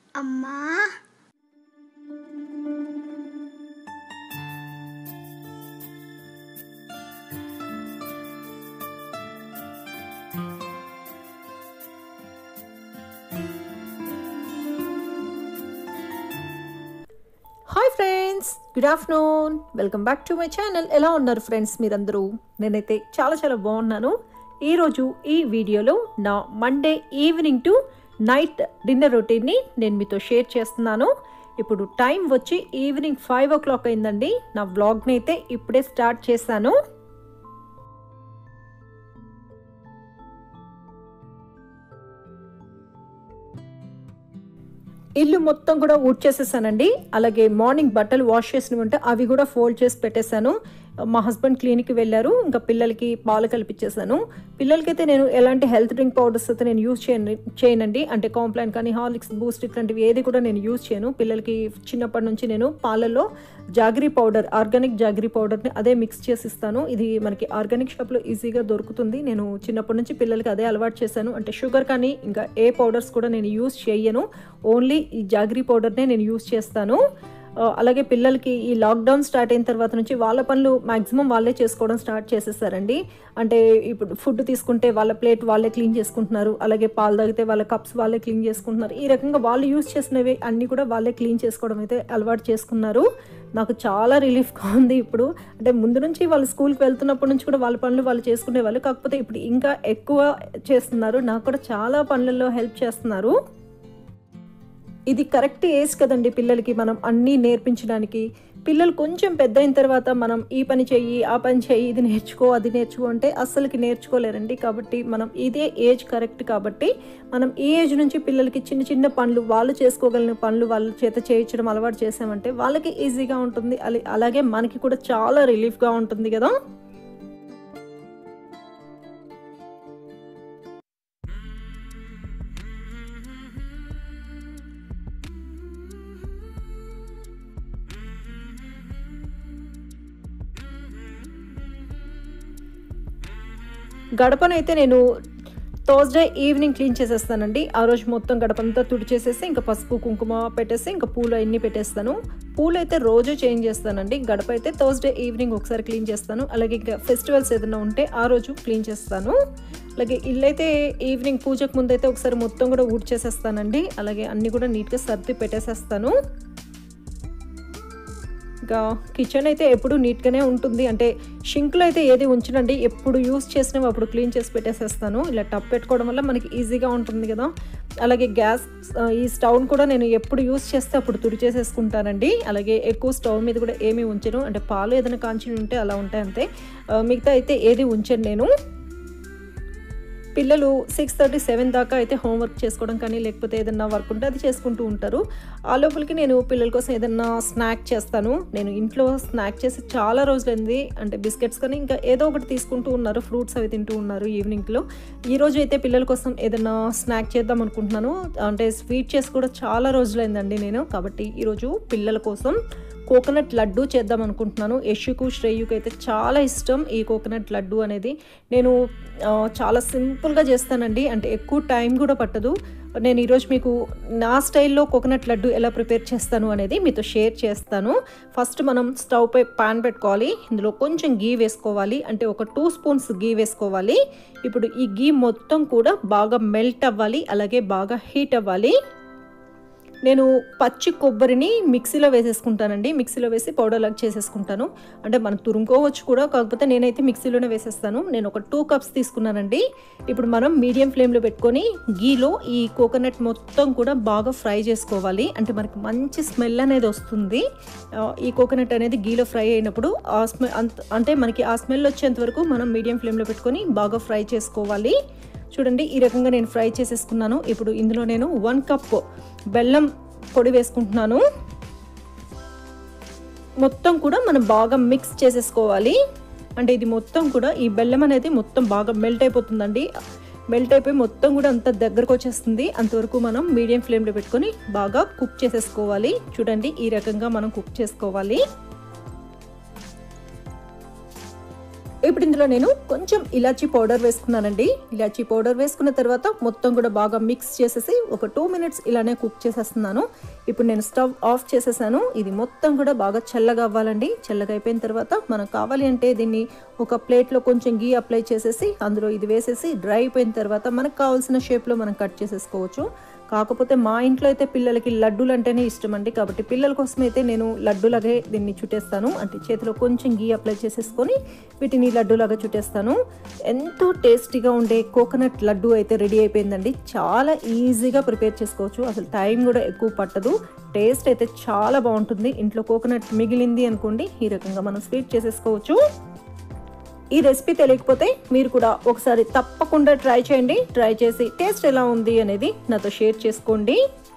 అమ్మా hi friends good afternoon welcome back to my channel ఎలా ఉన్నారు ఫ్రెండ్స్ మీరందరూ నేనైతే చాలా చాలా బాగున్నాను ఈరోజు ఈ వీడియోలో నా Monday evening tonight dinner రొటీన్ని నేను మీతో షేర్ చేస్తున్నాను ఇప్పుడు టైం వచ్చి ఈవినింగ్ ఫైవ్ ఓ క్లాక్ అయిందండి నా వ్లాగ్ని అయితే ఇప్పుడే స్టార్ట్ చేశాను ఇల్లు మొత్తం కూడా ఊడ్ చేసేసానండి అలాగే మార్నింగ్ బట్టలు వాష్ చేసినవి ఉంటే అవి కూడా ఫోల్డ్ చేసి పెట్టేశాను మా హస్బెండ్ క్లినిక్కి వెళ్ళారు ఇంకా పిల్లలకి పాలు కల్పించేశాను పిల్లలకైతే నేను ఎలాంటి హెల్త్ డ్రింక్ పౌడర్స్ అయితే నేను యూజ్ చేయను చేయనండి అంటే కాంప్లాన్ కానీ హార్లిక్స్ బూస్ట్ ఇట్లాంటివి ఏది కూడా నేను యూజ్ చేయను పిల్లలకి చిన్నప్పటి నుంచి నేను పాలలో జాగరీ పౌడర్ ఆర్గానిక్ జాగరీ పౌడర్ని అదే మిక్స్ చేసి ఇస్తాను ఇది మనకి ఆర్గానిక్ షాప్లో ఈజీగా దొరుకుతుంది నేను చిన్నప్పటి నుంచి పిల్లలకి అదే అలవాటు చేశాను అంటే షుగర్ కానీ ఇంకా ఏ పౌడర్స్ కూడా నేను యూజ్ చేయను ఓన్లీ ఈ జాగరీ పౌడర్నే నేను యూజ్ చేస్తాను ఆ, అలాగే పిల్లలకి ఈ లాక్డౌన్ స్టార్ట్ అయిన తర్వాత నుంచి వాళ్ళ పనులు మాక్సిమం వాళ్ళే చేసుకోవడం స్టార్ట్ చేసేసారండి అంటే ఇప్పుడు ఫుడ్ తీసుకుంటే వాళ్ళ ప్లేట్ వాళ్ళే క్లీన్ చేసుకుంటున్నారు అలాగే పాలు తాగితే వాళ్ళ కప్స్ వాళ్ళే క్లీన్ చేసుకుంటున్నారు ఈ రకంగా వాళ్ళు యూజ్ చేసినవి అన్నీ కూడా వాళ్ళే క్లీన్ చేసుకోవడం అయితే అలవాటు చేసుకున్నారు నాకు చాలా రిలీఫ్గా ఉంది ఇప్పుడు అంటే ముందు నుంచి వాళ్ళు స్కూల్కి వెళ్తున్నప్పటి నుంచి కూడా వాళ్ళ పనులు వాళ్ళు చేసుకునే వాళ్ళు కాకపోతే ఇప్పుడు ఇంకా ఎక్కువ చేస్తున్నారు నాకు కూడా చాలా పనులలో హెల్ప్ చేస్తున్నారు ఇది కరెక్ట్ ఏజ్ కదండి పిల్లలకి మనం అన్నీ నేర్పించడానికి పిల్లలు కొంచెం పెద్ద అయిన తర్వాత మనం ఈ పని చెయ్యి ఆ పని చెయ్యి ఇది నేర్చుకో అది నేర్చుకో అంటే అస్సలకి నేర్చుకోలేరండి కాబట్టి మనం ఇదే ఏజ్ కరెక్ట్ కాబట్టి మనం ఈ ఏజ్ నుంచి పిల్లలకి చిన్న చిన్న పనులు వాళ్ళు చేసుకోగలిగిన పనులు వాళ్ళ చేత చేయించడం అలవాటు చేసామంటే వాళ్ళకి ఈజీగా ఉంటుంది అలి- అలాగే మనకి కూడా చాలా రిలీఫ్గా ఉంటుంది కదా గడపనైతే నేను థర్స్డే ఈవినింగ్ క్లీన్ చేసేస్తానండి ఆ రోజు మొత్తం గడపంతా తుడిచేసేసి ఇంకా పసుపు కుంకుమ పెట్టేసి ఇంకా పూలు అన్నీ పెట్టేస్తాను పూలు అయితే రోజు చేంజ్ చేస్తానండి గడప అయితే థర్స్డే ఈవినింగ్ ఒకసారి క్లీన్ చేస్తాను అలాగే ఇంకా ఫెస్టివల్స్ ఏదైనా ఉంటే ఆ రోజు క్లీన్ చేస్తాను అలాగే ఇల్లు అయితే ఈవినింగ్ పూజకు ముందు అయితే ఒకసారి మొత్తం కూడా ఊడ్చేసేస్తానండి అలాగే అన్నీ కూడా నీట్గా సర్ది పెట్టేసేస్తాను ఇంకా కిచెన్ అయితే ఎప్పుడు నీట్గానే ఉంటుంది అంటే షింక్లో అయితే ఏది ఉంచనండి ఎప్పుడు యూస్ చేసినవి అప్పుడు క్లీన్ చేసి పెట్టేసేస్తాను ఇలా టప్ పెట్టుకోవడం వల్ల మనకి ఈజీగా ఉంటుంది కదా అలాగే గ్యాస్ ఆ, ఈ స్టవ్ కూడా నేను ఎప్పుడు యూస్ చేస్తే అప్పుడు తుడిచేసేసుకుంటానండి అలాగే ఎక్కువ స్టవ్ మీద కూడా ఏమీ ఉంచను అంటే పాలు ఏదైనా కాంచి ఉంటే అలా ఉంటాయి అంతే ఆ, మిగతా అయితే ఏది ఉంచను నేను పిల్లలు సిక్స్ థర్టీ సెవెన్ దాకా అయితే హోంవర్క్ చేసుకోవడం కానీ లేకపోతే ఏదన్నా వర్క్ ఉంటే అది చేసుకుంటూ ఉంటారు ఆ లోపలికి నేను పిల్లల కోసం ఏదన్నా స్నాక్ చేస్తాను నేను ఇంట్లో స్నాక్ చేసి చాలా రోజులైంది అంటే బిస్కెట్స్ కానీ ఇంకా ఏదో ఒకటి తీసుకుంటూ ఉన్నారు ఫ్రూట్స్ అవి తింటూ ఉన్నారు ఈవినింగ్లో ఈ రోజు అయితే పిల్లల కోసం ఏదన్నా స్నాక్ చేద్దాం అనుకుంటున్నాను అంటే స్వీట్ చేసి కూడా చాలా రోజులైందండి నేను కాబట్టి ఈరోజు పిల్లల కోసం కోకోనట్ లడ్డు చేద్దాం అనుకుంటున్నాను యశుకు శ్రేయుకు అయితే చాలా ఇష్టం ఈ కోకోనట్ లడ్డు అనేది నేను ఆ, చాలా సింపుల్గా చేస్తానండి అంటే ఎక్కువ టైం కూడా పట్టదు నేను ఈరోజు మీకు నా స్టైల్లో కోకోనట్ లడ్డు ఎలా ప్రిపేర్ చేస్తాను అనేది మీతో షేర్ చేస్తాను ఫస్ట్ మనం స్టవ్ పై పాన్ పెట్టుకోవాలి ఇందులో కొంచెం గీ వేసుకోవాలి అంటే ఒక టూ స్పూన్స్ గీ వేసుకోవాలి ఇప్పుడు ఈ గీ మొత్తం కూడా బాగా మెల్ట్ అవ్వాలి అలాగే బాగా హీట్ అవ్వాలి నేను పచ్చి కొబ్బరిని మిక్సీలో వేసేసుకుంటానండి మిక్సీలో వేసి పౌడర్ లాగా చేసేసుకుంటాను అంటే మనం తురుముకోవచ్చు కూడా కాకపోతే నేనైతే మిక్సీలోనే వేసేస్తాను నేను ఒక టూ కప్స్ తీసుకున్నానండి ఇప్పుడు మనం మీడియం ఫ్లేమ్లో పెట్టుకొని గీలో ఈ కోకోనట్ మొత్తం కూడా బాగా ఫ్రై చేసుకోవాలి అంటే మనకి మంచి స్మెల్ అనేది వస్తుంది ఆ, ఈ కోకోనట్ అనేది గీలో ఫ్రై అయినప్పుడు ఆ స్మెల్ అంటే మనకి ఆ స్మెల్ వచ్చేంత వరకు మనం మీడియం ఫ్లేమ్లో పెట్టుకొని బాగా ఫ్రై చేసుకోవాలి చూడండి ఈ రకంగా నేను ఫ్రై చేసేసుకున్నాను ఇప్పుడు ఇందులో నేను వన్ కప్ బెల్లం పొడి వేసుకుంటున్నాను మొత్తం కూడా మనం బాగా మిక్స్ చేసేసుకోవాలి అంటే ఇది మొత్తం కూడా ఈ బెల్లం అనేది మొత్తం బాగా మెల్ట్ అయిపోతుందండి మెల్ట్ అయిపోయి మొత్తం కూడా అంత దగ్గరకు వచ్చేస్తుంది అంతవరకు మనం మీడియం ఫ్లేమ్లో పెట్టుకొని బాగా కుక్ చేసేసుకోవాలి చూడండి ఈ రకంగా మనం కుక్ చేసుకోవాలి ఇప్పుడు ఇందులో నేను కొంచెం ఇలాచీ పౌడర్ వేసుకున్నానండి ఇలాచీ పౌడర్ వేసుకున్న తర్వాత మొత్తం కూడా బాగా మిక్స్ చేసేసి ఒక టూ మినిట్స్ ఇలానే కుక్ చేసేస్తున్నాను ఇప్పుడు నేను స్టవ్ ఆఫ్ చేసేసాను ఇది మొత్తం కూడా బాగా చల్లగా అవ్వాలండి చల్లగా అయిపోయిన తర్వాత మనకు కావాలి అంటే దీన్ని ఒక ప్లేట్లో కొంచెం గీ అప్లై చేసేసి అందులో ఇది వేసేసి డ్రై అయిపోయిన తర్వాత మనకు కావాల్సిన షేప్లో మనం కట్ చేసేసుకోవచ్చు కాకపోతే మా ఇంట్లో అయితే పిల్లలకి లడ్డూలు అంటేనే ఇష్టం అండి కాబట్టి పిల్లల కోసం అయితే నేను లడ్డూలాగే దీన్ని చుట్టేస్తాను అంటే చేతిలో కొంచెం గీ అప్లై చేసేసుకొని వీటిని లడ్డూలాగా చుట్టేస్తాను ఎంతో టేస్టీగా ఉండే కోకోనట్ లడ్డు అయితే రెడీ అయిపోయిందండి చాలా ఈజీగా ప్రిపేర్ చేసుకోవచ్చు అసలు టైం కూడా ఎక్కువ పట్టదు టేస్ట్ అయితే చాలా బాగుంటుంది ఇంట్లో కోకోనట్ మిగిలింది అనుకోండి ఈ రకంగా మనం స్వీట్ చేసేసుకోవచ్చు ఈ రెసిపీ తెలియకపోతే మీరు కూడా ఒకసారి తప్పకుండా ట్రై చేయండి ట్రై చేసి టేస్ట్ ఎలా ఉంది అనేది నాతో షేర్ చేసుకోండి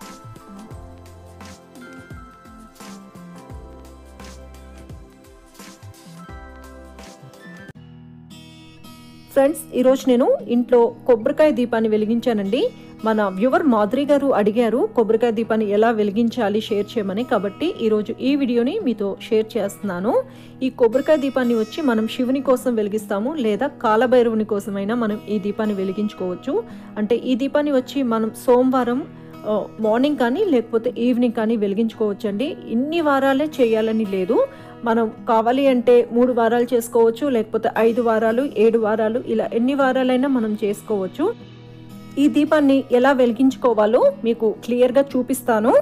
ఫ్రెండ్స్ ఈరోజు నేను ఇంట్లో కొబ్బరికాయ దీపాన్ని వెలిగించానండి మన వ్యూవర్ మాధురి గారు అడిగారు కొబ్బరికాయ దీపాన్ని ఎలా వెలిగించాలి షేర్ చేయమని కాబట్టి ఈరోజు ఈ వీడియోని మీతో షేర్ చేస్తున్నాను ఈ కొబ్బరికాయ దీపాన్ని వచ్చి మనం శివుని కోసం వెలిగిస్తాము లేదా కాలభైరవుని కోసమైనా మనం ఈ దీపాన్ని వెలిగించుకోవచ్చు అంటే ఈ దీపాన్ని వచ్చి మనం సోమవారం ఆ, మార్నింగ్ కానీ లేకపోతే ఈవినింగ్ కానీ వెలిగించుకోవచ్చు అండి ఇన్ని వారాలే చేయాలని లేదు మనం కావాలి అంటే మూడు వారాలు చేసుకోవచ్చు లేకపోతే ఐదు వారాలు ఏడు వారాలు ఇలా ఎన్ని వారాలైనా మనం చేసుకోవచ్చు ఈ దీపాన్ని ఎలా వెలిగించుకోవాలో మీకు క్లియర్గా చూపిస్తాను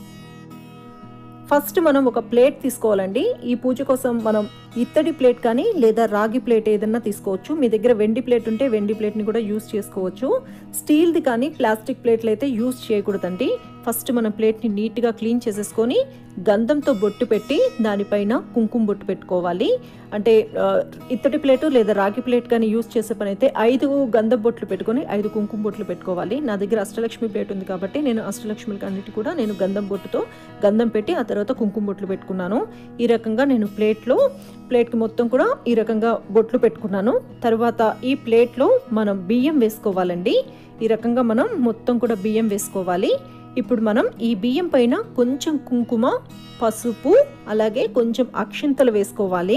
ఫస్ట్ మనం ఒక ప్లేట్ తీసుకోవాలండి ఈ పూజ కోసం మనం ఇత్తడి ప్లేట్ కానీ లేదా రాగి ప్లేట్ ఏదన్నా తీసుకోవచ్చు మీ దగ్గర వెండి ప్లేట్ ఉంటే వెండి ప్లేట్ని కూడా యూస్ చేసుకోవచ్చు స్టీల్ది కానీ ప్లాస్టిక్ ప్లేట్లు అయితే యూస్ చేయకూడదండి ఫస్ట్ మనం ప్లేట్ని నీట్గా క్లీన్ చేసేసుకొని గంధంతో బొట్టు పెట్టి దానిపైన కుంకుమ బొట్టు పెట్టుకోవాలి అంటే ఆ, ఇత్తడి ప్లేటు లేదా రాగి ప్లేట్ కానీ యూస్ చేసే పని అయితే ఐదు గంధం బొట్లు పెట్టుకొని ఐదు కుంకుమ బొట్లు పెట్టుకోవాలి నా దగ్గర అష్టలక్ష్మి ప్లేట్ ఉంది కాబట్టి నేను అష్టలక్ష్మికి అన్నిటి కూడా నేను గంధం బొట్టుతో గంధం పెట్టి ఆ తర్వాత కుంకుమ బొట్లు పెట్టుకున్నాను ఈ రకంగా నేను ప్లేట్లో ప్లేట్కి మొత్తం కూడా ఈ రకంగా బొట్లు పెట్టుకున్నాను తర్వాత ఈ ప్లేట్లో మనం బియ్యం వేసుకోవాలండి ఈ రకంగా మనం మొత్తం కూడా బియ్యం వేసుకోవాలి ఇప్పుడు మనం ఈ బియ్యం పైన కొంచెం కుంకుమ పసుపు అలాగే కొంచెం అక్షింతలు వేసుకోవాలి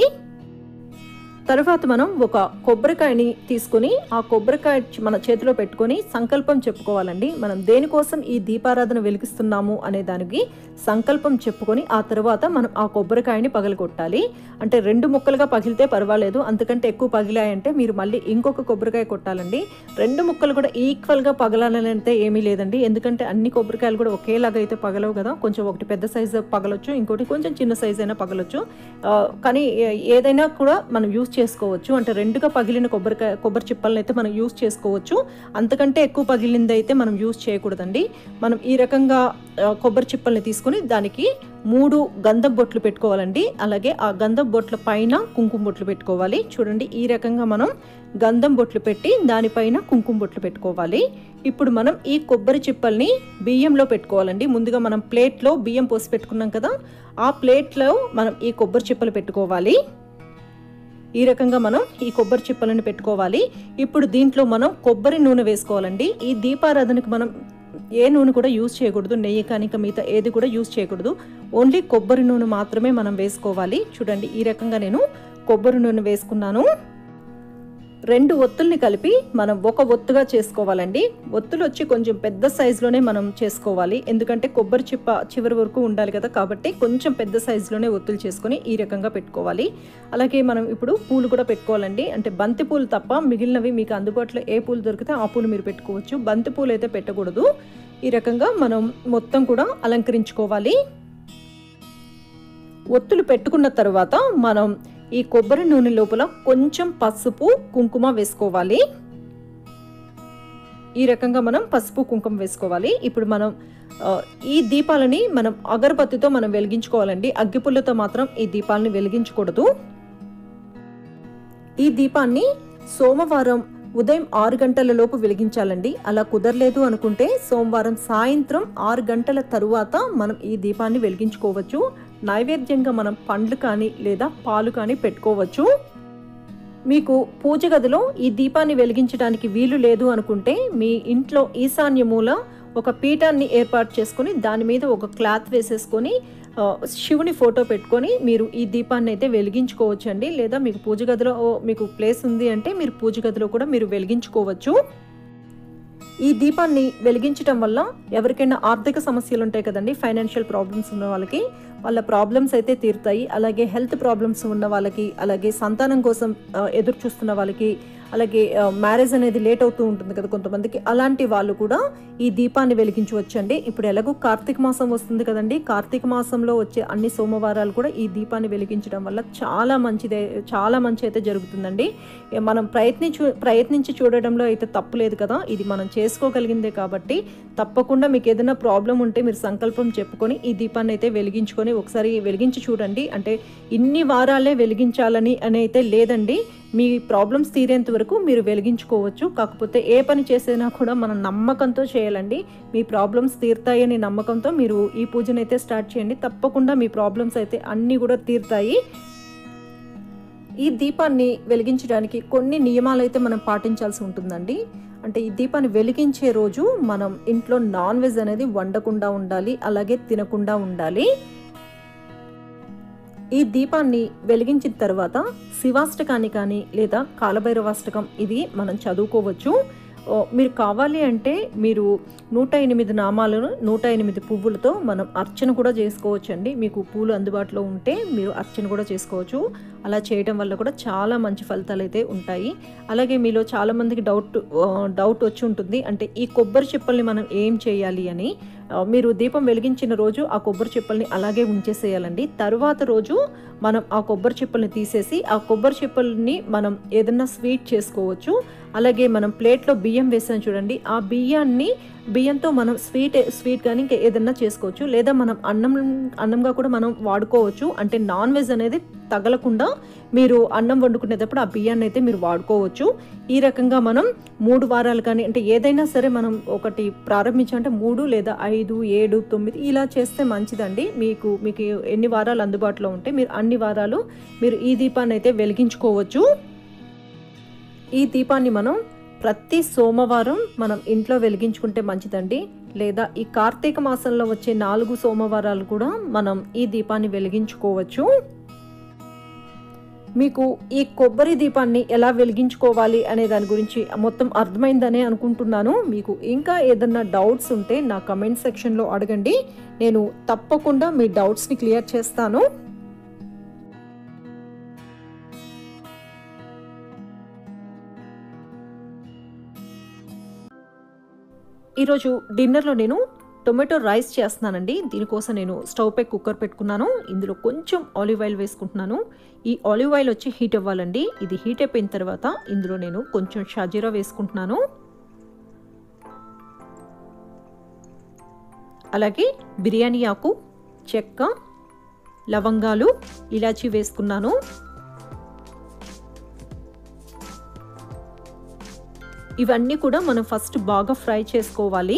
తర్వాత మనం ఒక కొబ్బరికాయని తీసుకొని ఆ కొబ్బరికాయ చ- మన చేతిలో పెట్టుకొని సంకల్పం చెప్పుకోవాలండి మనం దేనికోసం ఈ దీపారాధన వెలిగిస్తున్నాము అనే దానికి సంకల్పం చెప్పుకొని ఆ తర్వాత మనం ఆ కొబ్బరికాయని పగలగొట్టాలి అంటే రెండు ముక్కలుగా పగిలితే పర్వాలేదు అంతకంటే ఎక్కువ పగిలాయంటే మీరు మళ్ళీ ఇంకొక కొబ్బరికాయ కొట్టాలండి రెండు ముక్కలు కూడా ఈక్వల్గా పగలాలని అయితే ఏమీ లేదండి ఎందుకంటే అన్ని కొబ్బరికాయలు కూడా ఒకేలాగా అయితే పగలవు కదా కొంచెం ఒకటి పెద్ద సైజు పగలొచ్చు ఇంకోటి కొంచెం చిన్న సైజు అయినా పగలొచ్చు ఆ, కానీ ఏ- ఏదైనా కూడా మనం యూస్ చేసుకోవచ్చు అంటే రెండుగా పగిలిన కొబ్బరికాయ కొబ్బరి చిప్పలను అయితే మనం యూస్ చేసుకోవచ్చు అంతకంటే ఎక్కువ పగిలింది అయితే మనం యూస్ చేయకూడదండి మనం ఈ రకంగా ఆ, కొబ్బరి చిప్పల్ని తీసుకొని దానికి మూడు గంధం బొట్లు పెట్టుకోవాలండి అలాగే ఆ గంధం బొట్ల పైన కుంకుమ బొట్లు పెట్టుకోవాలి చూడండి ఈ రకంగా మనం గంధం బొట్లు పెట్టి దానిపైన కుంకుమ బొట్లు పెట్టుకోవాలి ఇప్పుడు మనం ఈ కొబ్బరి చిప్పల్ని బియ్యంలో పెట్టుకోవాలండి ముందుగా మనం ప్లేట్లో బియ్యం పోసి పెట్టుకున్నాం కదా ఆ ప్లేట్లో మనం ఈ కొబ్బరి చిప్పలు పెట్టుకోవాలి ఈ రకంగా మనం ఈ కొబ్బరి చిప్పలను పెట్టుకోవాలి ఇప్పుడు దీంట్లో మనం కొబ్బరి నూనె వేసుకోవాలండి ఈ దీపారాధనకు మనం ఏ నూనె కూడా యూజ్ చేయకూడదు నెయ్యి కానీ ఇంకా మిగతా ఏది కూడా యూజ్ చేయకూడదు ఓన్లీ కొబ్బరి నూనె మాత్రమే మనం వేసుకోవాలి చూడండి ఈ రకంగా నేను కొబ్బరి నూనె వేసుకున్నాను రెండు ఒత్తుల్ని కలిపి మనం ఒక ఒత్తుగా చేసుకోవాలండి ఒత్తులు వచ్చి కొంచెం పెద్ద సైజులోనే మనం చేసుకోవాలి ఎందుకంటే కొబ్బరి చిప్ప చివరి వరకు ఉండాలి కదా కాబట్టి కొంచెం పెద్ద సైజులోనే ఒత్తులు చేసుకొని ఈ రకంగా పెట్టుకోవాలి అలాగే మనం ఇప్పుడు పూలు కూడా పెట్టుకోవాలండి అంటే బంతి పూలు తప్ప మిగిలినవి మీకు అందుబాటులో ఏ పూలు దొరికితే ఆ పూలు మీరు పెట్టుకోవచ్చు బంతి పూలు అయితే పెట్టకూడదు ఈ రకంగా మనం మొత్తం కూడా అలంకరించుకోవాలి ఒత్తులు పెట్టుకున్న తర్వాత మనం ఈ కొబ్బరి నూనె లోపల కొంచెం పసుపు కుంకుమ వేసుకోవాలి ఈ రకంగా మనం పసుపు కుంకుమ వేసుకోవాలి ఇప్పుడు మనం ఆ, ఈ దీపాలని మనం అగరబత్తితో మనం వెలిగించుకోవాలండి అగ్గిపుల్లతో మాత్రం ఈ దీపాలని వెలిగించకూడదు ఈ దీపాన్ని సోమవారం ఉదయం ఆరు గంటల లోపు వెలిగించాలండి అలా కుదరలేదు అనుకుంటే సోమవారం సాయంత్రం ఆరు గంటల తరువాత మనం ఈ దీపాన్ని వెలిగించుకోవచ్చు నైవేద్యంగా మనం పండ్లు కానీ లేదా పాలు కానీ పెట్టుకోవచ్చు మీకు పూజ గదిలో ఈ దీపాన్ని వెలిగించడానికి వీలు లేదు అనుకుంటే మీ ఇంట్లో ఈశాన్య మూల ఒక పీఠాన్ని ఏర్పాటు చేసుకొని దాని మీద ఒక క్లాత్ వేసేసుకొని ఆ, శివుని ఫోటో పెట్టుకొని మీరు ఈ దీపాన్ని అయితే వెలిగించుకోవచ్చు అండి లేదా మీకు పూజ గదిలో మీకు ప్లేస్ ఉంది అంటే మీరు పూజ గదిలో కూడా మీరు వెలిగించుకోవచ్చు ఈ దీపాన్ని వెలిగించడం వల్ల ఎవరికైనా ఆర్థిక సమస్యలు ఉంటాయి కదండి ఫైనాన్షియల్ ప్రాబ్లమ్స్ ఉన్న వాళ్ళకి వాళ్ళ ప్రాబ్లమ్స్ అయితే తీరుతాయి అలాగే హెల్త్ ప్రాబ్లమ్స్ ఉన్న వాళ్ళకి అలాగే సంతానం కోసం ఆ, ఎదురు చూస్తున్న వాళ్ళకి అలాగే మ్యారేజ్ అనేది లేట్ అవుతూ ఉంటుంది కదా కొంతమందికి అలాంటి వాళ్ళు కూడా ఈ దీపాన్ని వెలిగించవచ్చండి ఇప్పుడు ఎలాగో కార్తీక మాసం వస్తుంది కదండి కార్తీక మాసంలో వచ్చే అన్ని సోమవారాలు కూడా ఈ దీపాన్ని వెలిగించడం వల్ల చాలా మంచిదే చాలా మంచి అయితే జరుగుతుందండి ఏ మనం ప్రయత్నించు ప్రయత్నించి చూడడంలో అయితే తప్పు లేదు కదా ఇది మనం చేసుకోగలిగిందే కాబట్టి తప్పకుండా మీకు ఏదైనా ప్రాబ్లం ఉంటే మీరు సంకల్పం చెప్పుకొని ఈ దీపాన్ని అయితే వెలిగించుకొని ఒకసారి వెలిగించి చూడండి అంటే ఇన్ని వారాలే వెలిగించాలని అని అయితే లేదండి మీ ప్రాబ్లమ్స్ తీరేంత వరకు మీరు వెలిగించుకోవచ్చు కాకపోతే ఏ పని చేసినా కూడా మనం నమ్మకంతో చేయాలండి మీ ప్రాబ్లమ్స్ తీరుతాయని నమ్మకంతో మీరు ఈ పూజను అయితే స్టార్ట్ చేయండి తప్పకుండా మీ ప్రాబ్లమ్స్ అయితే అన్నీ కూడా తీరుతాయి ఈ దీపాన్ని వెలిగించడానికి కొన్ని నియమాలు అయితే మనం పాటించాల్సి ఉంటుందండి అంటే ఈ దీపాన్ని వెలిగించే రోజు మనం ఇంట్లో నాన్ వెజ్ అనేది వండకుండా ఉండాలి అలాగే తినకుండా ఉండాలి ఈ దీపాన్ని వెలిగించిన తర్వాత శివాష్టకాన్ని కానీ లేదా కాలభైరవాష్టకం ఇది మనం చదువుకోవచ్చు ఓ, మీరు కావాలి అంటే మీరు నూట ఎనిమిది నామాలను నూట ఎనిమిది పువ్వులతో మనం అర్చన కూడా చేసుకోవచ్చు అండి మీకు పూలు అందుబాటులో ఉంటే మీరు అర్చన కూడా చేసుకోవచ్చు అలా చేయడం వల్ల కూడా చాలా మంచి ఫలితాలు అయితే ఉంటాయి అలాగే మీలో చాలామందికి డౌట్ ఆ, డౌట్ వచ్చి ఉంటుంది అంటే ఈ కొబ్బరి చిప్పల్ని మనం ఏం చేయాలి అని ఆ, మీరు దీపం వెలిగించిన రోజు ఆ కొబ్బరి చిప్పల్ని అలాగే ఉంచేసేయాలండి తర్వాత రోజు మనం ఆ కొబ్బరి చిప్పల్ని తీసేసి ఆ కొబ్బరి చిప్పల్ని మనం ఏదన్నా స్వీట్ చేసుకోవచ్చు అలాగే మనం ప్లేట్లో బియ్యం వేసాం చూడండి ఆ బియ్యాన్ని బియ్యంతో మనం స్వీట్ స్వీట్ కానీ ఇంకా ఏదన్నా చేసుకోవచ్చు లేదా మనం అన్నం అన్నంగా కూడా మనం వాడుకోవచ్చు అంటే నాన్ వెజ్ అనేది తగలకుండా మీరు అన్నం వండుకునేటప్పుడు ఆ బియ్యాన్ని అయితే మీరు వాడుకోవచ్చు ఈ రకంగా మనం మూడు వారాలు కానీ అంటే ఏదైనా సరే మనం ఒకటి ప్రారంభించాలంటే మూడు లేదా ఐదు ఏడు తొమ్మిది ఇలా చేస్తే మంచిదండి మీకు మీకు ఎన్ని వారాలు అందుబాటులో ఉంటే మీరు అన్ని వారాలు మీరు ఈ దీపాన్ని అయితే వెలిగించుకోవచ్చు ఈ దీపాన్ని మనం ప్రతి సోమవారం మనం ఇంట్లో వెలిగించుకుంటే మంచిదండి లేదా ఈ కార్తీక మాసంలో వచ్చే నాలుగు సోమవారాలు కూడా మనం ఈ దీపాన్ని వెలిగించుకోవచ్చు మీకు ఈ కొబ్బరి దీపాన్ని ఎలా వెలిగించుకోవాలి అనే దాని గురించి మొత్తం అర్థమైందనే అనుకుంటున్నాను మీకు ఇంకా ఏదన్నా డౌట్స్ ఉంటే నా కమెంట్ సెక్షన్లో అడగండి నేను తప్పకుండా మీ డౌట్స్ని క్లియర్ చేస్తాను ఈరోజు డిన్నర్లో నేను టొమాటో రైస్ చేస్తున్నానండి దీనికోసం నేను స్టవ్ పై కుక్కర్ పెట్టుకున్నాను ఇందులో కొంచెం ఆలివ్ ఆయిల్ వేసుకుంటున్నాను ఈ ఆలివ్ ఆయిల్ వచ్చి హీట్ అవ్వాలండి ఇది హీట్ అయిపోయిన తర్వాత ఇందులో నేను కొంచెం షాజీరా వేసుకుంటున్నాను అలాగే బిర్యానీ ఆకు చెక్క లవంగాలు ఇలాచీ వేసుకున్నాను ఇవన్నీ కూడా మనం ఫస్ట్ బాగా ఫ్రై చేసుకోవాలి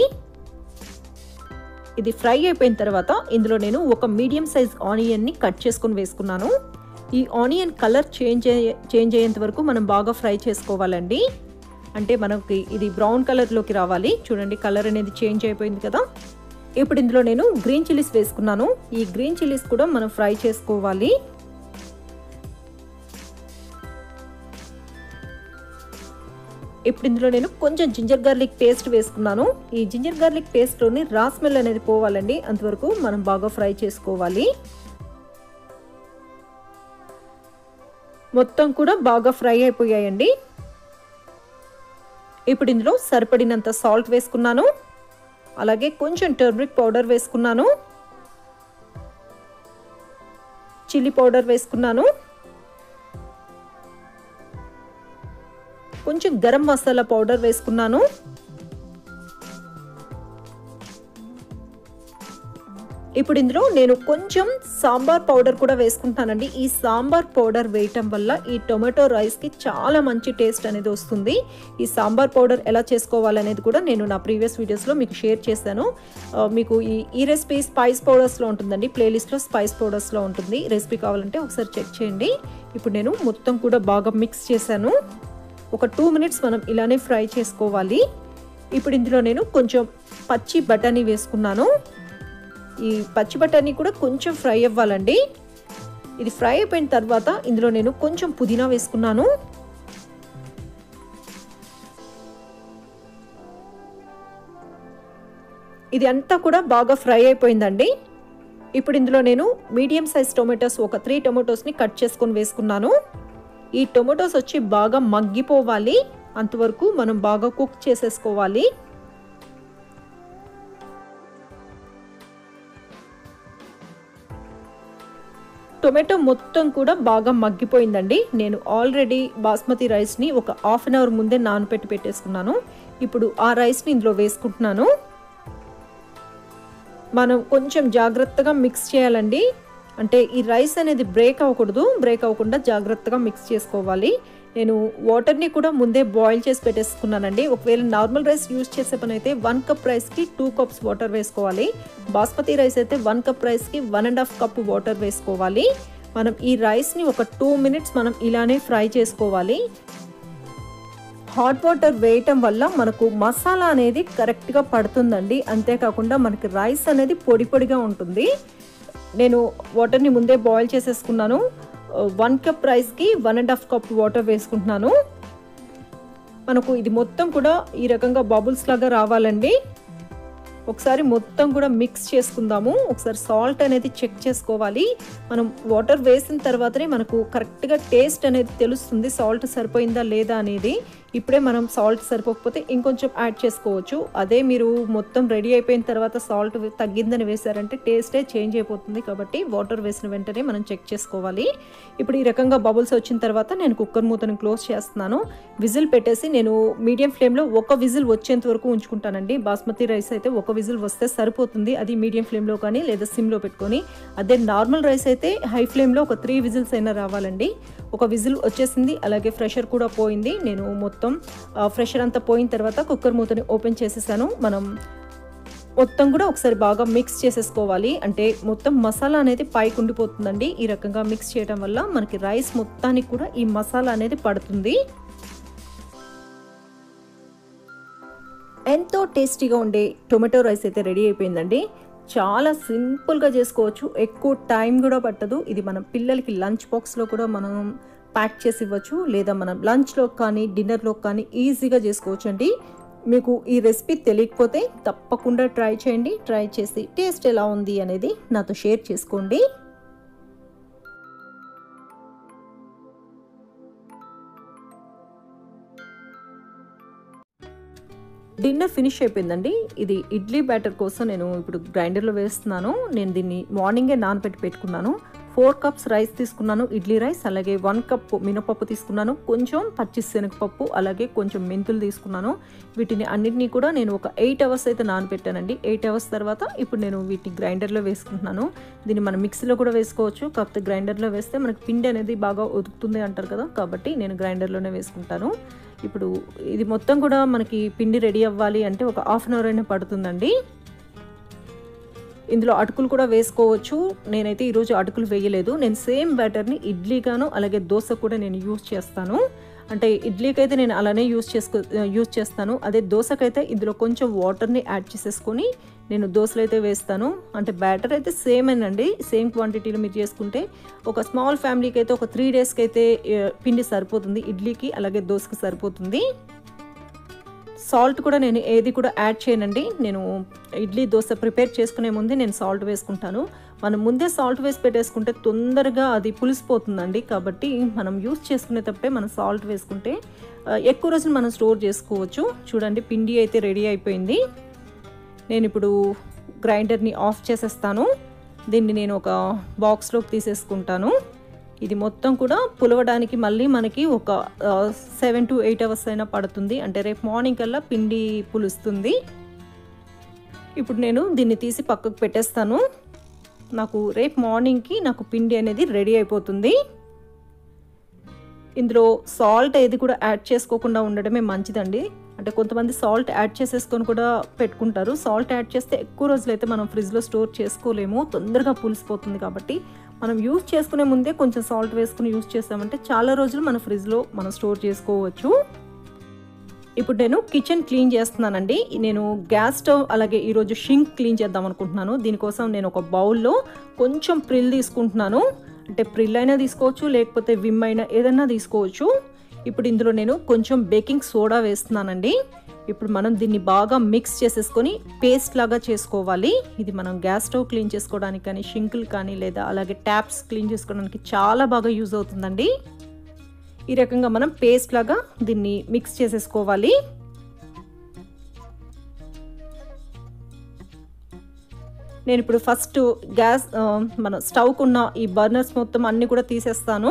ఇది ఫ్రై అయిపోయిన తర్వాత ఇందులో నేను ఒక మీడియం సైజ్ ఆనియన్ని కట్ చేసుకొని వేసుకున్నాను ఈ ఆనియన్ కలర్ చేంజ్ చేంజ్ అయ్యేంత వరకు మనం బాగా ఫ్రై చేసుకోవాలండి అంటే మనకి ఇది బ్రౌన్ కలర్లోకి రావాలి చూడండి కలర్ అనేది చేంజ్ అయిపోయింది కదా ఇప్పుడు ఇందులో నేను గ్రీన్ చిల్లీస్ వేసుకున్నాను ఈ గ్రీన్ చిల్లీస్ కూడా మనం ఫ్రై చేసుకోవాలి ఇప్పుడు ఇందులో నేను కొంచెం జింజర్ గార్లిక్ పేస్ట్ వేసుకున్నాను ఈ జింజర్ గార్లిక్ పేస్ట్లోని రా స్మెల్ అనేది పోవాలండి అంతవరకు మనం బాగా ఫ్రై చేసుకోవాలి మొత్తం కూడా బాగా ఫ్రై అయిపోయాయండి ఇప్పుడు ఇందులో సరిపడినంత సాల్ట్ వేసుకున్నాను అలాగే కొంచెం టర్మరిక్ పౌడర్ వేసుకున్నాను చిల్లీ పౌడర్ వేసుకున్నాను కొంచెం గరం మసాలా పౌడర్ వేసుకున్నాను ఇప్పుడు ఇందులో నేను కొంచెం సాంబార్ పౌడర్ కూడా వేసుకుంటానండి ఈ సాంబార్ పౌడర్ వేయటం వల్ల ఈ టొమాటో రైస్కి చాలా మంచి టేస్ట్ అనేది వస్తుంది ఈ సాంబార్ పౌడర్ ఎలా చేసుకోవాలనేది కూడా నేను నా ప్రీవియస్ వీడియోస్లో మీకు షేర్ చేశాను ఆ, మీకు ఈ ఈ రెసిపీ స్పైస్ పౌడర్స్లో ఉంటుందండి ప్లేలిస్ట్లో స్పైస్ పౌడర్స్లో ఉంటుంది రెసిపీ కావాలంటే ఒకసారి చెక్ చేయండి ఇప్పుడు నేను మొత్తం కూడా బాగా మిక్స్ చేశాను ఒక టూ మినిట్స్ మనం ఇలానే ఫ్రై చేసుకోవాలి ఇప్పుడు ఇందులో నేను కొంచెం పచ్చి బఠానీ వేసుకున్నాను ఈ పచ్చి బఠానీ కూడా కొంచెం ఫ్రై అవ్వాలండి ఇది ఫ్రై అయిపోయిన తర్వాత ఇందులో నేను కొంచెం పుదీనా వేసుకున్నాను ఇది అంతా కూడా బాగా ఫ్రై అయిపోయిందండి ఇప్పుడు ఇందులో నేను మీడియం సైజ్ టొమాటోస్ ఒక త్రీ టొమాటోస్ని కట్ చేసుకొని వేసుకున్నాను ఈ టొమాటోస్ వచ్చి బాగా మగ్గిపోవాలి అంతవరకు మనం బాగా కుక్ చేసేసుకోవాలి టొమాటో మొత్తం కూడా బాగా మగ్గిపోయిందండి నేను ఆల్రెడీ బాస్మతి రైస్ని ఒక హాఫ్ అన్ అవర్ ముందే నానపెట్టి పెట్టేసుకున్నాను ఇప్పుడు ఆ రైస్ని ఇందులో వేసుకుంటున్నాను మనం కొంచెం జాగ్రత్తగా మిక్స్ చేయాలండి అంటే ఈ రైస్ అనేది బ్రేక్ అవ్వకూడదు బ్రేక్ అవ్వకుండా జాగ్రత్తగా మిక్స్ చేసుకోవాలి నేను వాటర్ని కూడా ముందే బాయిల్ చేసి పెట్టేసుకున్నానండి ఒకవేళ నార్మల్ రైస్ యూస్ చేసే పని అయితే వన్ కప్ రైస్కి టూ కప్స్ వాటర్ వేసుకోవాలి బాస్మతి రైస్ అయితే వన్ కప్ రైస్కి one and half cup water వేసుకోవాలి మనం ఈ రైస్ని ఒక టూ మినిట్స్ మనం ఇలానే ఫ్రై చేసుకోవాలి హాట్ వాటర్ వేయటం వల్ల మనకు మసాలా అనేది కరెక్ట్గా పడుతుందండి అంతేకాకుండా మనకి రైస్ అనేది పొడి పొడిగా ఉంటుంది నేను వాటర్ని ముందే బాయిల్ చేసేసుకున్నాను వన్ కప్ రైస్కి one and half cup water వేసుకుంటున్నాను మనకు ఇది మొత్తం కూడా ఈ రకంగా బబుల్స్ లాగా రావాలండి ఒకసారి మొత్తం కూడా మిక్స్ చేసుకుందాము ఒకసారి సాల్ట్ అనేది చెక్ చేసుకోవాలి మనం వాటర్ వేసిన తర్వాతనే మనకు కరెక్ట్గా టేస్ట్ అనేది తెలుస్తుంది సాల్ట్ సరిపోయిందా లేదా అనేది ఇప్పుడే మనం సాల్ట్ సరిపోకపోతే ఇంకొంచెం యాడ్ చేసుకోవచ్చు అదే మీరు మొత్తం రెడీ అయిపోయిన తర్వాత సాల్ట్ తగ్గిందని వేశారంటే టేస్టే చేంజ్ అయిపోతుంది కాబట్టి వాటర్ వేసిన వెంటనే మనం చెక్ చేసుకోవాలి ఇప్పుడు ఈ రకంగా బబుల్స్ వచ్చిన తర్వాత నేను కుక్కర్ మూతను క్లోజ్ చేస్తున్నాను విజిల్ పెట్టేసి నేను మీడియం ఫ్లేమ్లో ఒక విజిల్ వచ్చేంత వరకు ఉంచుకుంటానండి బాస్మతి రైస్ అయితే ఒక విజిల్ వస్తే సరిపోతుంది అది మీడియం ఫ్లేమ్లో కానీ లేదా సిమ్లో పెట్టుకొని అదే నార్మల్ రైస్ అయితే హై ఫ్లేమ్లో ఒక త్రీ విజిల్స్ అయినా రావాలండి ఒక విజిల్ వచ్చేసింది అలాగే ఫ్రెషర్ కూడా పోయింది నేను మొత్తం ఫ్రెషర్ అంతా పోయిన తర్వాత కుక్కర్ మూతని ఓపెన్ చేసేసాను మనం మొత్తం కూడా ఒకసారి బాగా మిక్స్ చేసేసుకోవాలి అంటే మొత్తం మసాలా అనేది పైకి ఉండిపోతుందండి ఈ రకంగా మిక్స్ చేయడం వల్ల మనకి రైస్ మొత్తానికి కూడా ఈ మసాలా అనేది పడుతుంది ఎంతో టేస్టీగా ఉండే టొమాటో రైస్ అయితే రెడీ అయిపోయిందండి చాలా సింపుల్గా చేసుకోవచ్చు ఎక్కువ టైం కూడా పట్టదు ఇది మన పిల్లలకి లంచ్ బాక్స్లో కూడా మనం ప్యాక్ చేసి ఇవ్వచ్చు లేదా మనం లంచ్లో కానీ డిన్నర్లో కానీ ఈజీగా చేసుకోవచ్చు అండి మీకు ఈ రెసిపీ తెలియకపోతే తప్పకుండా ట్రై చేయండి ట్రై చేసి టేస్ట్ ఎలా ఉంది అనేది నాతో షేర్ చేసుకోండి డిన్నర్ ఫినిష్ అయిపోయిందండి ఇది ఇడ్లీ బ్యాటర్ కోసం నేను ఇప్పుడు గ్రైండర్లో వేస్తున్నాను నేను దీన్ని మార్నింగే నానబెట్టి పెట్టుకున్నాను ఫోర్ కప్స్ రైస్ తీసుకున్నాను ఇడ్లీ రైస్ అలాగే వన్ కప్ మినపప్పు తీసుకున్నాను కొంచెం పచ్చి శనగపప్పు అలాగే కొంచెం మెంతులు తీసుకున్నాను వీటిని అన్నిటినీ కూడా నేను ఒక ఎయిట్ అవర్స్ అయితే నానబెట్టానండి ఎయిట్ అవర్స్ తర్వాత ఇప్పుడు నేను వీటిని గ్రైండర్లో వేసుకుంటున్నాను దీన్ని మనం మిక్సీలో కూడా వేసుకోవచ్చు కాకపోతే గ్రైండర్లో వేస్తే మనకి పిండి అనేది బాగా ఉదుకుతుంది అంటారు కదా కాబట్టి నేను గ్రైండర్లోనే వేసుకుంటాను ఇప్పుడు ఇది మొత్తం కూడా మనకి పిండి రెడీ అవ్వాలి అంటే ఒక హాఫ్ అన్ అవర్ అయినా పడుతుందండి ఇందులో అటుకులు కూడా వేసుకోవచ్చు నేనైతే ఈరోజు అటుకులు వేయలేదు నేను సేమ్ బ్యాటర్ని ఇడ్లీగాను అలాగే దోశ కూడా నేను యూస్ చేస్తాను అంటే ఇడ్లీకి అయితే నేను అలానే యూస్ చేసుకో యూస్ చేస్తాను అదే దోశకైతే ఇందులో కొంచెం వాటర్ని యాడ్ చేసేసుకొని నేను దోశలు అయితే వేస్తాను అంటే బ్యాటర్ అయితే సేమ్ అండి సేమ్ క్వాంటిటీలో మీరు చేసుకుంటే ఒక స్మాల్ ఫ్యామిలీకి అయితే ఒక త్రీ డేస్కి అయితే పిండి సరిపోతుంది ఇడ్లీకి అలాగే దోశకి సరిపోతుంది సాల్ట్ కూడా నేను ఏది కూడా యాడ్ చేయనండి నేను ఇడ్లీ దోశ ప్రిపేర్ చేసుకునే ముందే నేను సాల్ట్ వేసుకుంటాను మనం ముందే సాల్ట్ వేసి పెట్టేసుకుంటే తొందరగా అది పులిసిపోతుందండి కాబట్టి మనం యూస్ చేసుకునేటప్పుడే మనం సాల్ట్ వేసుకుంటే ఎక్కువ రోజులు మనం స్టోర్ చేసుకోవచ్చు చూడండి పిండి అయితే రెడీ అయిపోయింది నేను ఇప్పుడు గ్రైండర్ని ఆఫ్ చేసేస్తాను దీన్ని నేను ఒక బాక్స్లోకి తీసేసుకుంటాను ఇది మొత్తం కూడా పులవడానికి మళ్ళీ మనకి ఒక సెవెన్ టు ఎయిట్ అవర్స్ అయినా పడుతుంది అంటే రేపు మార్నింగ్ కల్లా పిండి పులుస్తుంది ఇప్పుడు నేను దీన్ని తీసి పక్కకు పెట్టేస్తాను నాకు రేపు మార్నింగ్కి నాకు పిండి అనేది రెడీ అయిపోతుంది ఇందులో సాల్ట్ ఏది కూడా యాడ్ చేసుకోకుండా ఉండడమే మంచిదండి అంటే కొంతమంది సాల్ట్ యాడ్ చేసేసుకొని కూడా పెట్టుకుంటారు సాల్ట్ యాడ్ చేస్తే ఎక్కువ రోజులైతే మనం ఫ్రిడ్జ్లో స్టోర్ చేసుకోలేము తొందరగా పులిసిపోతుంది కాబట్టి మనం యూజ్ చేసుకునే ముందే కొంచెం సాల్ట్ వేసుకుని యూజ్ చేసామంటే చాలా రోజులు మన ఫ్రిడ్జ్లో మనం స్టోర్ చేసుకోవచ్చు ఇప్పుడు నేను కిచెన్ క్లీన్ చేస్తున్నానండి నేను గ్యాస్ స్టవ్ అలాగే ఈరోజు షింక్ క్లీన్ చేద్దాం అనుకుంటున్నాను దీనికోసం నేను ఒక బౌల్లో కొంచెం ప్రిల్ తీసుకుంటున్నాను అంటే ప్రిల్ అయినా తీసుకోవచ్చు లేకపోతే విమ్ అయినా ఏదైనా తీసుకోవచ్చు ఇప్పుడు ఇందులో నేను కొంచెం బేకింగ్ సోడా వేస్తున్నానండి ఇప్పుడు మనం దీన్ని బాగా మిక్స్ చేసేసుకొని పేస్ట్ లాగా చేసుకోవాలి ఇది మనం గ్యాస్ స్టవ్ క్లీన్ చేసుకోవడానికి కానీ షింకులు కానీ లేదా అలాగే ట్యాప్స్ క్లీన్ చేసుకోవడానికి చాలా బాగా యూజ్ అవుతుందండి ఈ రకంగా మనం పేస్ట్ లాగా దీన్ని మిక్స్ చేసేసుకోవాలి నేను ఇప్పుడు ఫస్ట్ గ్యాస్ మన స్టవ్కున్న ఈ బర్నర్స్ మొత్తం అన్నీ కూడా తీసేస్తాను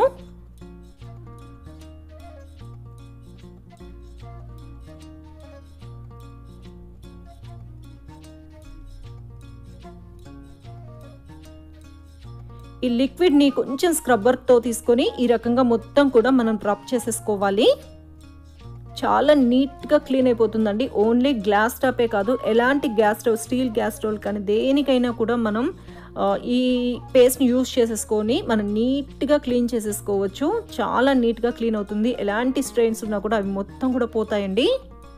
ఈ లిక్విడ్ని కొంచెం స్క్రబ్బర్తో తీసుకొని ఈ రకంగా మొత్తం కూడా మనం రబ్ చేసేసుకోవాలి చాలా నీట్గా క్లీన్ అయిపోతుందండి ఓన్లీ గ్లాస్ స్టవ్పే కాదు ఎలాంటి gas stove steel gas stove కానీ దేనికైనా కూడా మనం ఈ పేస్ట్ని యూస్ చేసేసుకొని మనం నీట్గా క్లీన్ చేసేసుకోవచ్చు చాలా నీట్గా క్లీన్ అవుతుంది ఎలాంటి స్ట్రెయిన్స్ ఉన్నా కూడా అవి మొత్తం కూడా పోతాయండి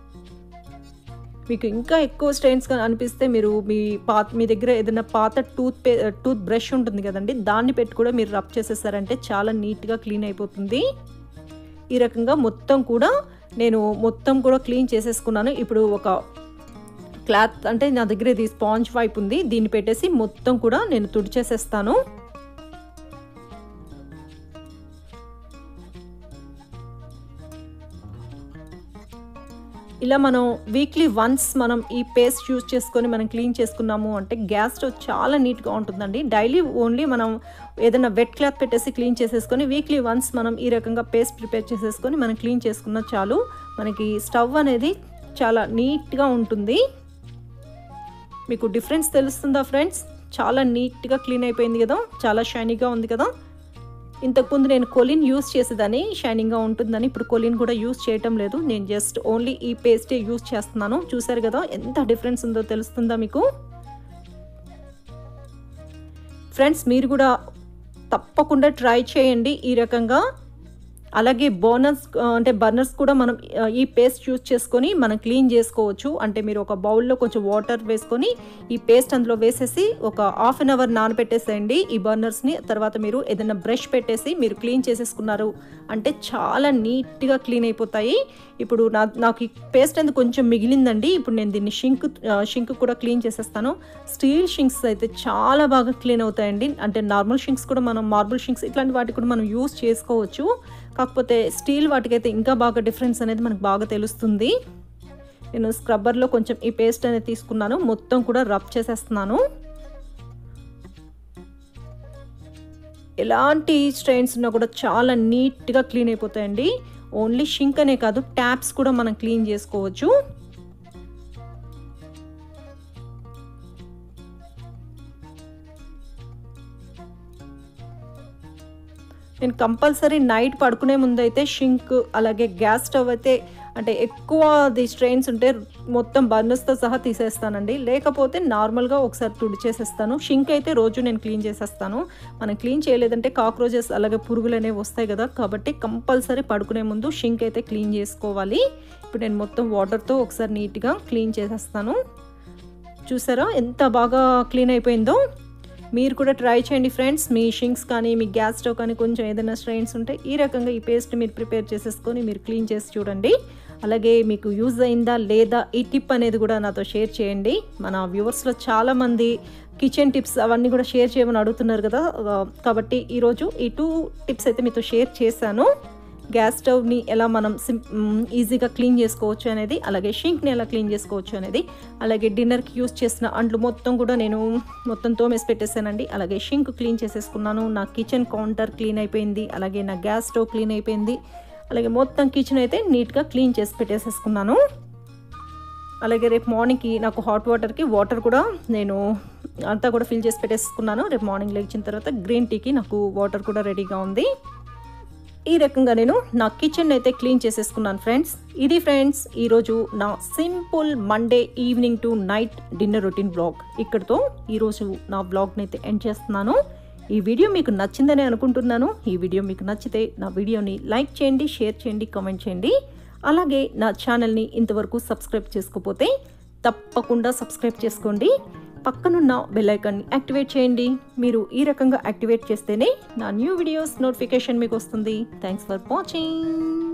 మీకు ఇంకా ఎక్కువ స్ట్రెయిన్స్ అనిపిస్తే మీరు మీ పాత మీ దగ్గర ఏదైనా పాత టూత్ పే టూత్ బ్రష్ ఉంటుంది కదండి దాన్ని పెట్టి కూడా మీరు రబ్ చేసేసారంటే చాలా నీట్గా క్లీన్ అయిపోతుంది ఈ రకంగా మొత్తం కూడా నేను మొత్తం కూడా క్లీన్ చేసేసుకున్నాను ఇప్పుడు ఒక క్లాత్ అంటే నా దగ్గర ఇది స్పాంజ్ వైప్ ఉంది దీన్ని పెట్టేసి మొత్తం కూడా నేను తుడిచేసేస్తాను ఇలా మనం వీక్లీ వన్స్ మనం ఈ పేస్ట్ యూజ్ చేసుకొని మనం క్లీన్ చేసుకున్నాము అంటే గ్యాస్ స్టవ్ చాలా నీట్గా ఉంటుందండి డైలీ ఓన్లీ మనం ఏదైనా వెట్ క్లాత్ పెట్టేసి క్లీన్ చేసేసుకొని వీక్లీ వన్స్ మనం ఈ రకంగా పేస్ట్ ప్రిపేర్ చేసేసుకొని మనం క్లీన్ చేసుకున్న చాలు మనకి స్టవ్ అనేది చాలా నీట్గా ఉంటుంది మీకు డిఫరెన్స్ తెలుస్తుందా ఫ్రెండ్స్ చాలా నీట్గా క్లీన్ అయిపోయింది కదా చాలా షైనీగా ఉంది కదా ఇంతకుముందు నేను కొలిన్ యూస్ చేసేదాన్ని షైనింగ్గా ఉంటుందని ఇప్పుడు కొలిన్ కూడా యూస్ చేయటం లేదు నేను జస్ట్ ఓన్లీ ఈ పేస్టే యూస్ చేస్తున్నాను చూసారు కదా ఎంత డిఫరెన్స్ ఉందో తెలుస్తుందా మీకు ఫ్రెండ్స్ మీరు కూడా తప్పకుండా ట్రై చేయండి ఈ రకంగా అలాగే బోనస్ అంటే బర్నర్స్ కూడా మనం ఈ పేస్ట్ యూజ్ చేసుకొని మనం క్లీన్ చేసుకోవచ్చు అంటే మీరు ఒక బౌల్లో కొంచెం వాటర్ వేసుకొని ఈ పేస్ట్ అందులో వేసేసి ఒక హాఫ్ అన్ అవర్ నానబెట్టేసేయండి ఈ బర్నర్స్ని తర్వాత మీరు ఏదైనా బ్రష్ పెట్టేసి మీరు క్లీన్ చేసేసుకున్నారు అంటే చాలా నీట్గా క్లీన్ అయిపోతాయి ఇప్పుడు నా నాకు ఈ పేస్ట్ అనేది కొంచెం మిగిలిందండి ఇప్పుడు నేను దీన్ని షింక్ షింక్ కూడా క్లీన్ చేసేస్తాను స్టీల్ షింక్స్ అయితే చాలా బాగా క్లీన్ అవుతాయండి అంటే నార్మల్ షింక్స్ కూడా మనం మార్బుల్ షింక్స్ ఇట్లాంటి వాటికి కూడా మనం యూస్ చేసుకోవచ్చు కాకపోతే స్టీల్ వాటికైతే ఇంకా బాగా డిఫరెన్స్ అనేది మనకు బాగా తెలుస్తుంది నేను స్క్రబ్బర్లో కొంచెం ఈ పేస్ట్ అనేది తీసుకున్నాను మొత్తం కూడా రబ్ చేసేస్తున్నాను ఎలాంటి స్ట్రెయిన్స్ ఉన్నా కూడా చాలా నీట్గా క్లీన్ అయిపోతాయండి ఓన్లీ షింక్ అనే కాదు ట్యాప్స్ కూడా మనం క్లీన్ చేసుకోవచ్చు నేను కంపల్సరీ నైట్ పడుకునే ముందు అయితే షింక్ అలాగే గ్యాస్ స్టవ్ అయితే అంటే ఎక్కువ అది స్ట్రెయిన్స్ ఉంటే మొత్తం బర్నర్స్తో సహా తీసేస్తానండి లేకపోతే నార్మల్గా ఒకసారి తుడిచేసేస్తాను షింక్ అయితే రోజు నేను క్లీన్ చేసేస్తాను మనం క్లీన్ చేయలేదంటే కాక్రోచెస్ అలాగే పురుగులు అనేవి వస్తాయి కదా కాబట్టి కంపల్సరీ పడుకునే ముందు షింక్ అయితే క్లీన్ చేసుకోవాలి ఇప్పుడు నేను మొత్తం వాటర్తో ఒకసారి నీట్గా క్లీన్ చేసేస్తాను చూసారా ఎంత బాగా క్లీన్ అయిపోయిందో మీరు కూడా ట్రై చేయండి ఫ్రెండ్స్ మీ షింక్స్ కానీ మీ గ్యాస్ స్టవ్ కానీ కొంచెం ఏదైనా స్ట్రెయిన్స్ ఉంటే ఈ రకంగా ఈ పేస్ట్ మీరు ప్రిపేర్ చేసేసుకొని మీరు క్లీన్ చేసి చూడండి అలాగే మీకు యూజ్ అయిందా లేదా ఈ టిప్ అనేది కూడా నాతో షేర్ చేయండి మన వ్యూవర్స్లో చాలామంది కిచెన్ టిప్స్ అవన్నీ కూడా షేర్ చేయమని అడుగుతున్నారు కదా కాబట్టి ఈరోజు ఈ టూ టిప్స్ అయితే మీతో షేర్ చేశాను గ్యాస్ స్టవ్ని ఎలా మనం సిం ఈజీగా క్లీన్ చేసుకోవచ్చు అనేది అలాగే షింక్ని ఎలా క్లీన్ చేసుకోవచ్చు అనేది అలాగే డిన్నర్కి యూస్ చేసిన అంట్లు మొత్తం కూడా నేను మొత్తం తోమేసి పెట్టేశానండి అలాగే షింక్ క్లీన్ చేసేసుకున్నాను నా కిచెన్ కౌంటర్ క్లీన్ అయిపోయింది అలాగే నా గ్యాస్ స్టవ్ క్లీన్ అయిపోయింది అలాగే మొత్తం కిచెన్ అయితే నీట్గా క్లీన్ చేసి పెట్టేసేసుకున్నాను అలాగే రేపు మార్నింగ్కి నాకు హాట్ వాటర్కి వాటర్ కూడా నేను అంతా కూడా ఫిల్ చేసి పెట్టేసుకున్నాను రేపు మార్నింగ్ లేచిన తర్వాత గ్రీన్ టీకి నాకు వాటర్ కూడా రెడీగా ఉంది ఈ రకంగా నేను నా కిచెన్ అయితే క్లీన్ చేసేసుకున్నాను ఫ్రెండ్స్ ఇది ఫ్రెండ్స్ ఈరోజు నా simple Monday evening tonight dinner routine blog ఇక్కడితో ఈరోజు నా బ్లాగ్ని అయితే ఎండ్ చేస్తున్నాను ఈ వీడియో మీకు నచ్చిందని అనుకుంటున్నాను ఈ వీడియో మీకు నచ్చితే నా వీడియోని లైక్ చేయండి షేర్ చేయండి కామెంట్ చేయండి అలాగే నా ఛానల్ని ఇంతవరకు సబ్స్క్రైబ్ చేసుకోకపోతే తప్పకుండా సబ్స్క్రైబ్ చేసుకోండి పక్కనున్న బెల్ ఐకాన్ని యాక్టివేట్ చేయండి మీరు ఈ రకంగా యాక్టివేట్ చేస్తేనే నా న్యూ వీడియోస్ నోటిఫికేషన్ మీకు వస్తుంది థ్యాంక్స్ ఫర్ వాచింగ్